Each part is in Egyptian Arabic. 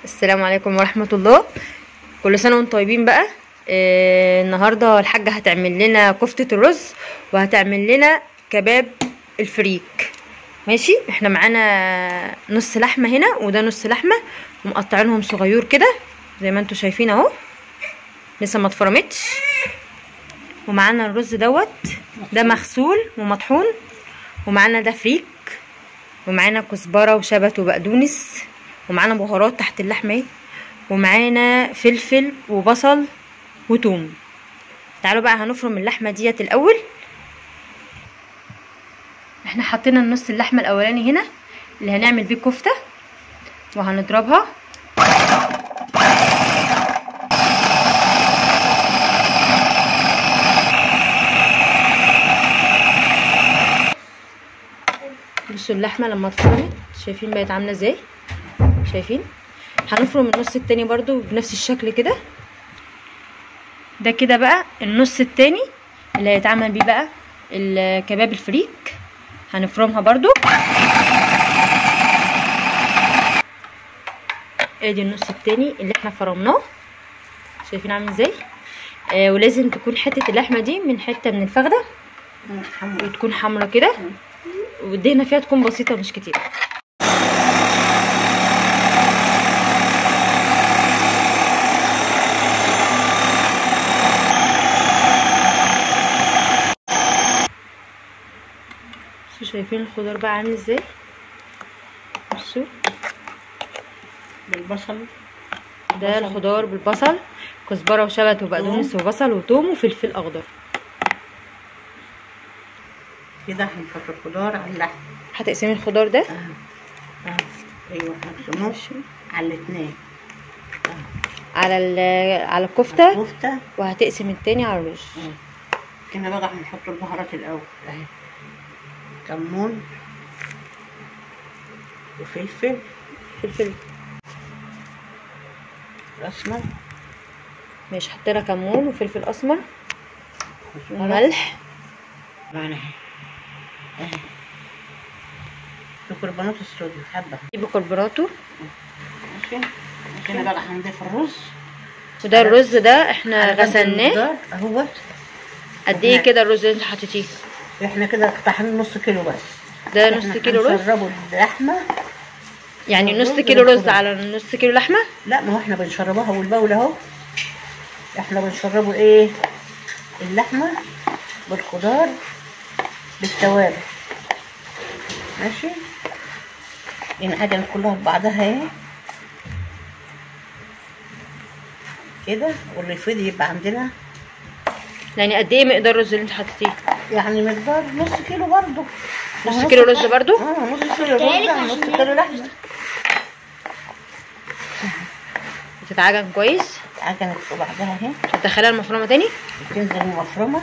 السلام عليكم ورحمة الله كل سنة وانتم طيبين بقى آه النهاردة الحاجة هتعمل لنا كفتة الرز وهتعمل لنا كباب الفريك ماشي احنا معانا نص لحمة هنا وده نص لحمة ومقطعينهم صغير كده زي ما انتم شايفين اهو لسه ما اتفرمتش ومعانا الرز دوت ده مغسول ومطحون ومعانا ده فريك ومعانا كزبره وشبت وبقدونس ومعانا بهارات تحت اللحمه اهي ومعانا فلفل وبصل وتوم تعالوا بقى هنفرم اللحمه ديت الاول احنا حطينا النص اللحمه الاولاني هنا اللي هنعمل بيه كفته وهنضربها بصوا اللحمه لما اتفرمت شايفين بقت عامله ازاي شايفين هنفرم النص التاني برضو بنفس الشكل كده ده كده بقى النص التاني اللي هيتعمل بيه بقى الكباب الفريك هنفرمها برضو ادي النص التاني اللي احنا فرمناه شايفين عامل ازاي آه ولازم تكون حته اللحمه دي من حته من الفخده وتكون حمرا كده والدهنه فيها تكون بسيطه مش كتير بصوا شايفين الخضار بقى عامل ازاي بصوا بالبصل ده الخضار بالبصل كزبره وشبت وبقدونس وبصل وتوم وفلفل اخضر كده هنحط الخضار على اللحم هتقسمي الخضار ده اه اه ايوه هنقسمه على الاتنين على ال- على الكفته كفته وهتقسم التاني على الرز اه كده بقى هنحط البهارات الاول اهي كمون وفلفل فلفل اسمر ماشي حطينا كمون وفلفل اسمر وملح وملح معنا اهي اهي بيكربونات الصوديوم حبه بكربوناتو ماشي كده بقى هنضيف الرز وده الرز ده احنا على جنب غسلناه الخضار اهوت قد ايه كده الرز اللي انت حطيتيه احنا كده طحنين نص كيلو بس ده احنا نص كيلو رز هنشربه اللحمه يعني نص الرز كيلو رز بالخضار. على نص كيلو لحمه لا ما هو احنا بنشربوها والبول اهو احنا بنشربه ايه اللحمه بالخضار بالتوابل ماشي ينعجن كلها ببعضها اهي كده واللي يفيد يبقى عندنا يعني قد ايه مقدار الرز اللي انت حطيتيه يعني مقدار نص كيلو برضو نص كيلو رز برضو اه نص كيلو رز على نص كيلو لحمه بتتعجن كويس عجنت في بعضها اهي هتدخلها المفرمه تاني بتنزل مفرومة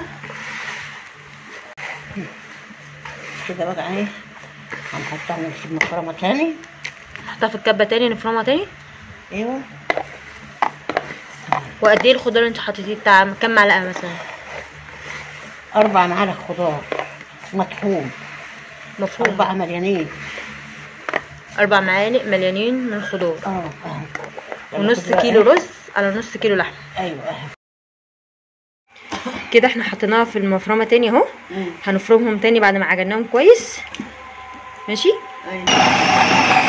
كده بقى ايه هنحطها في المفرمة تاني نحطها في الكبه تاني نفرمها تاني ايوه وقد ايه الخضار اللي انت حطيتيه بتاع كام معلقه مثلا أربع معالق خضار مطحون مفروم أربعة مليانين اربع معالق مليانين من الخضار اه اه ونص الخضار كيلو اهي. رز على نص كيلو لحمه ايوه اهي كده احنا حطيناها في المفرمه تاني اهو مم. هنفرمهم تاني بعد ما عجناهم كويس ماشي ايوه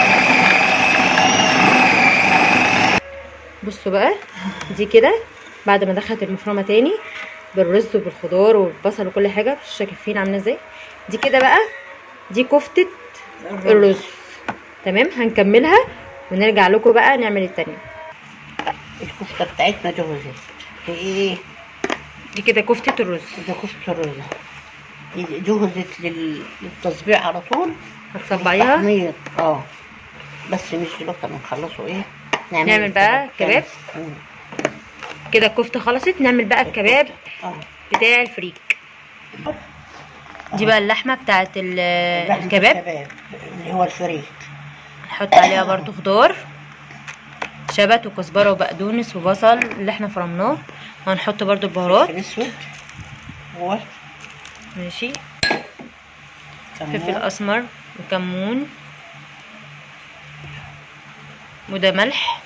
بصوا بقى دي كده بعد ما دخلت المفرمه تاني بالرز وبالخضار والبصل وكل حاجه بصوا شايفين عامله ازاي دي كده بقى دي كفته الرز تمام هنكملها ونرجع لكم بقى نعمل التانية الكفتة بتاعتنا جهزت في ايه دي كده كفتة الرز ده كفتة الرز دي جهزت لل- للتصبيع على طول هتصبعيها تحمير اه بس مش دلوقتي لما نخلصوا ايه نعمل بقى كباب. مم. كده الكفتة خلصت نعمل بقى الكباب اه بتاع الفريك دي بقى اللحمة بتاعت ال- لحمة الكباب اللي هو الفريك نحط عليها برضو خضار شبت وكزبرة وبقدونس وبصل اللي احنا فرمناه وهنحط برضو البهارات الاسود هو ماشي كمون. فلفل اسمر وكمون وده ملح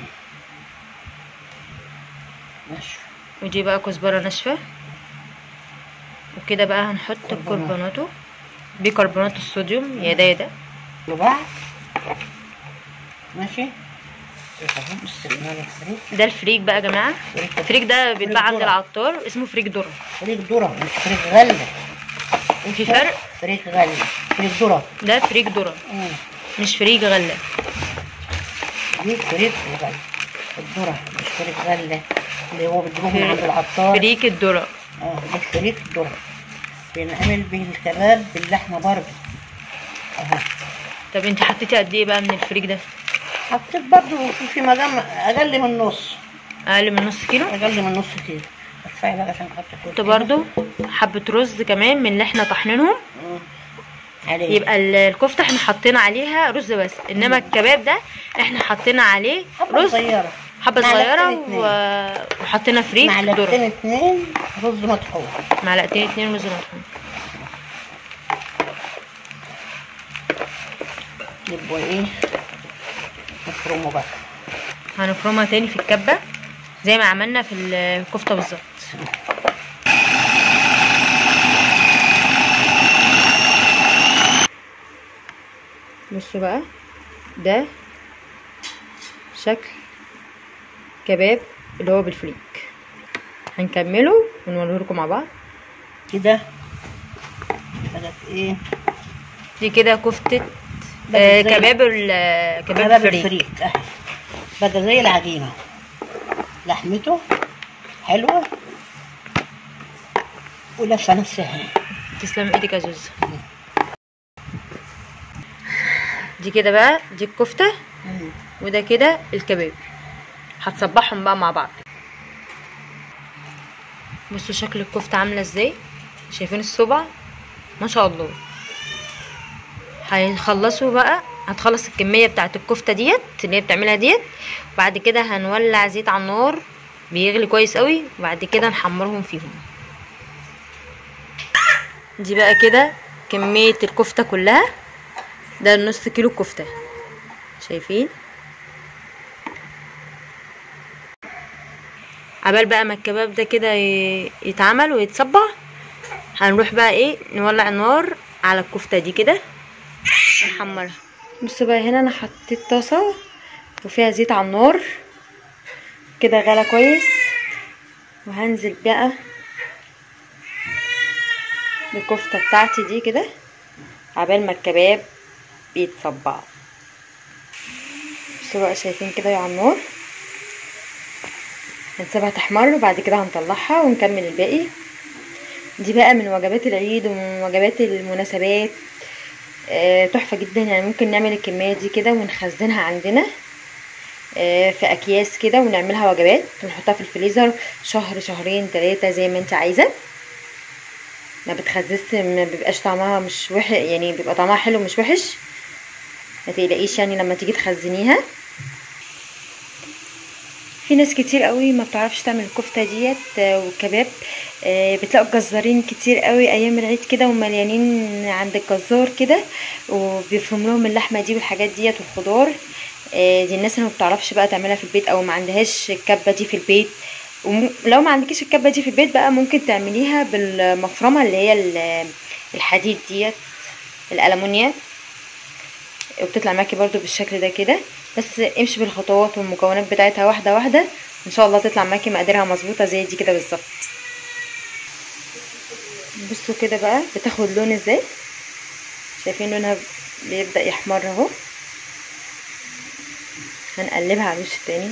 ماشي ودي بقى كزبرة ناشفة وكده بقى هنحط كربونات. الكربوناتو بيكربونات الصوديوم يا ده يا ده وبعد ماشي اهو استثناء الفريك ده الفريك بقى يا جماعة فريك الفريك ده بيتباع عند ذرة. العطار اسمه فريك ذرة فريك ذرة مش فريك غلة في فرق فريك غلة فريك ذرة ده فريك ذرة مم. مش فريك غلة دي فريك غلة الذرة مش فريك غلة اللي هو بتجيبه من عند العطار فريك الذرة اه ده فريك ذرة بنعمل به الكباب باللحمة برضه اهو طب انت حطيتي قد ايه بقى من الفريك ده حطيت برضه في- في مجمع اقل من نص اقل من نص كيلو اقل من نص كيلو ارفعي بقى عشان احط كل حط برضو حبة رز كمان من اللي احنا طحنينهم مم. عليه يبقى ال- الكفتة احنا حطينا عليها رز بس انما الكباب ده احنا حطينا عليه حبة رز صغيرة حبة معلقتين صغيرة اتنين. و... وحطينا فريك معلقتين ذرة اتنين رز مطحون معلقتين اتنين رز مطحون يبقوا ايه نفرموا بقى هنفرمها تاني في الكبة زي ما عملنا في الكفتة بالظبط بصوا بقى ده شكل كباب اللي هو بالفريك هنكمله ونوريه لكم مع بعض كده بدأت ايه دي كده كفتة بدأ آه زي- كباب ال- كباب كباب الفريك الفريك اه بدأ زي العجينة لحمته حلوة ولسه نفسها تسلم ايدك يا زوز دي كده بقى دي الكفتة مم. وده كده الكباب هتصبحهم بقى مع بعض بصوا شكل الكفتة عاملة ازاي شايفين الصبع ما شاء الله هيخلصوا بقى هتخلص الكمية بتاعت الكفتة ديت اللي هي بتعملها ديت وبعد كده هنولع زيت على النار بيغلي كويس قوي وبعد كده نحمرهم فيهم دي بقى كده كمية الكفتة كلها ده نص كيلو كفتة شايفين عبال بقى ما الكباب ده كده ي- يتعمل ويتصبع هنروح بقى ايه نولع النار على الكفتة دي كده نحمرها بصوا بقى هنا انا حطيت طاسة وفيها زيت على النار كده غلى كويس وهنزل بقى بالكفتة بتاعتي دي كده عبال ما الكباب بيتصبع بصوا بقى شايفين كده على النار هنسيبها تحمر وبعد كده هنطلعها ونكمل الباقي دي بقى من وجبات العيد ومن وجبات المناسبات آه، تحفة جدا يعني ممكن نعمل الكمية دي كده ونخزنها عندنا آه، في اكياس كده ونعملها وجبات ونحطها في الفريزر شهر شهرين ثلاثة زي ما انت عايزة ما بتخزنش ما بيبقاش طعمها مش وحش يعني بيبقى طعمها حلو مش وحش ما تقلقيش يعني لما تيجي تخزنيها في ناس كتير قوي ما بتعرفش تعمل الكفته ديت آه، والكباب آه، بتلاقوا الجزارين كتير قوي ايام العيد كده ومليانين عند الجزار كده وبيفرم لهم اللحمه دي والحاجات ديت والخضار آه، دي الناس اللي ما بتعرفش بقى تعملها في البيت او ما عندهاش الكبه دي في البيت ولو ما عندكيش الكبه دي في البيت بقى ممكن تعمليها بالمفرمه اللي هي ال- الحديد ديت الالومنيا وبتطلع معاكي برضو بالشكل ده كده بس امشي بالخطوات والمكونات بتاعتها واحده واحده ان شاء الله تطلع معاكي مقاديرها مظبوطه زي دي كده بالظبط بصوا كده بقى بتاخد لون ازاي شايفين لونها بيبدا يحمر اهو هنقلبها على الوش التاني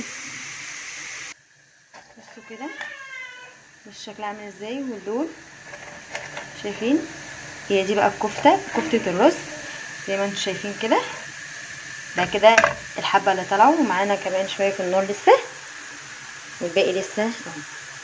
بصوا كده بص شكلها عامل ازاي واللون شايفين هي دي بقى الكفته كفته الرز زي ما انتم شايفين كده ده كده الحبه اللي طلعوا ومعانا كمان شويه في النار لسه والباقي لسه اهو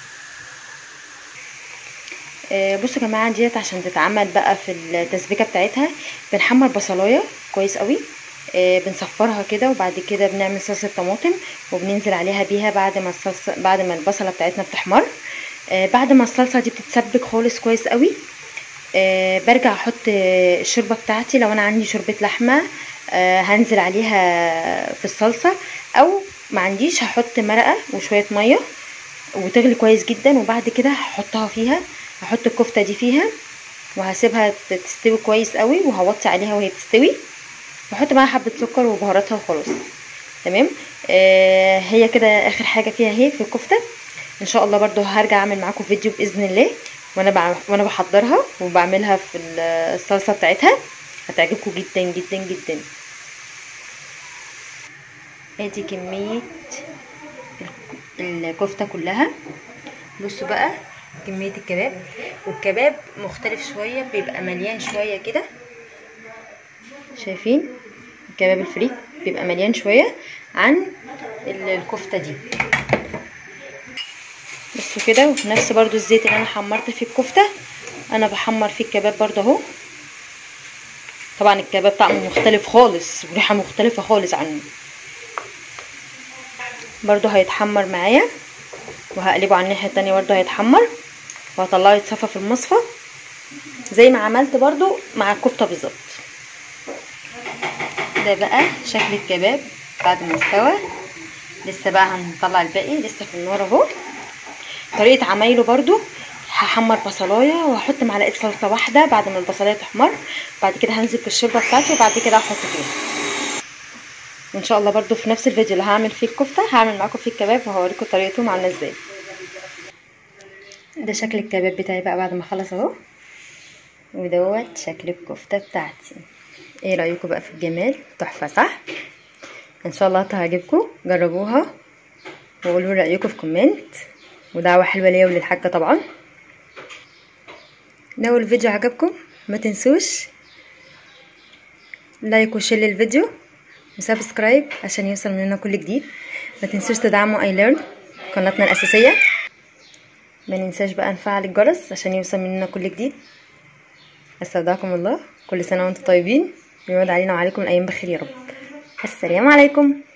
آه، بصوا يا جماعه ديت عشان تتعمل بقى في التسبيكه بتاعتها بنحمر بصلايه كويس قوي آه، بنصفرها كده وبعد كده بنعمل صلصه طماطم وبننزل عليها بيها بعد ما الصلصه بعد ما البصله بتاعتنا بتحمر آه، بعد ما الصلصه دي بتتسبك خالص كويس قوي آه، برجع احط آه، الشوربه بتاعتي لو انا عندي شوربه لحمه آه هنزل عليها في الصلصه او ما عنديش هحط مرقه وشويه ميه وتغلي كويس جدا وبعد كده هحطها فيها هحط الكفته دي فيها وهسيبها تستوي كويس قوي وهوطي عليها وهي بتستوي واحط معاها حبه سكر وبهاراتها وخلاص تمام آه هي كده اخر حاجه فيها اهي في الكفته ان شاء الله برضو هرجع اعمل معاكم فيديو باذن الله وانا بع... وانا بحضرها وبعملها في الصلصه بتاعتها هتعجبكم جدا جدا جدا ادي كميه الكفته كلها بصوا بقى كميه الكباب والكباب مختلف شويه بيبقى مليان شويه كده شايفين الكباب الفريك بيبقى مليان شويه عن الكفته دي بصوا كده وفي نفس برضو الزيت اللي انا حمرت فيه الكفته انا بحمر فيه الكباب برضو اهو طبعا الكباب طعمه مختلف خالص وريحه مختلفه خالص عنه برضو هيتحمر معايا وهقلبه على الناحيه التانية برضو هيتحمر وهطلعه يتصفى في المصفى زي ما عملت برضو مع الكفته بالظبط ده بقى شكل الكباب بعد ما استوى لسه بقى هنطلع الباقي لسه في النار اهو طريقه عمايله برضو هحمر بصلايه وهحط معلقه صلصه واحده بعد ما البصلايه تحمر بعد كده هنزل بالشوربه بتاعتي وبعد كده احط فيها ان شاء الله برضو في نفس الفيديو اللي هعمل فيه الكفته هعمل معاكم فيه الكباب وهوريكم طريقته عامله ازاي ده شكل الكباب بتاعي بقى بعد ما اخلص اهو ودوت شكل الكفته بتاعتي ايه رايكم بقى في الجمال تحفه صح ان شاء الله تعجبكم جربوها وقولوا رايكم في كومنت ودعوه حلوه ليا وللحاجه طبعا لو الفيديو عجبكم ما تنسوش لايك وشير للفيديو وسبسكرايب عشان يوصل مننا كل جديد ما تنسوش تدعموا اي ليرن قناتنا الاساسيه ما ننساش بقى نفعل الجرس عشان يوصل مننا كل جديد استودعكم الله كل سنه وانتم طيبين ويعود علينا وعليكم الايام بخير يا رب السلام عليكم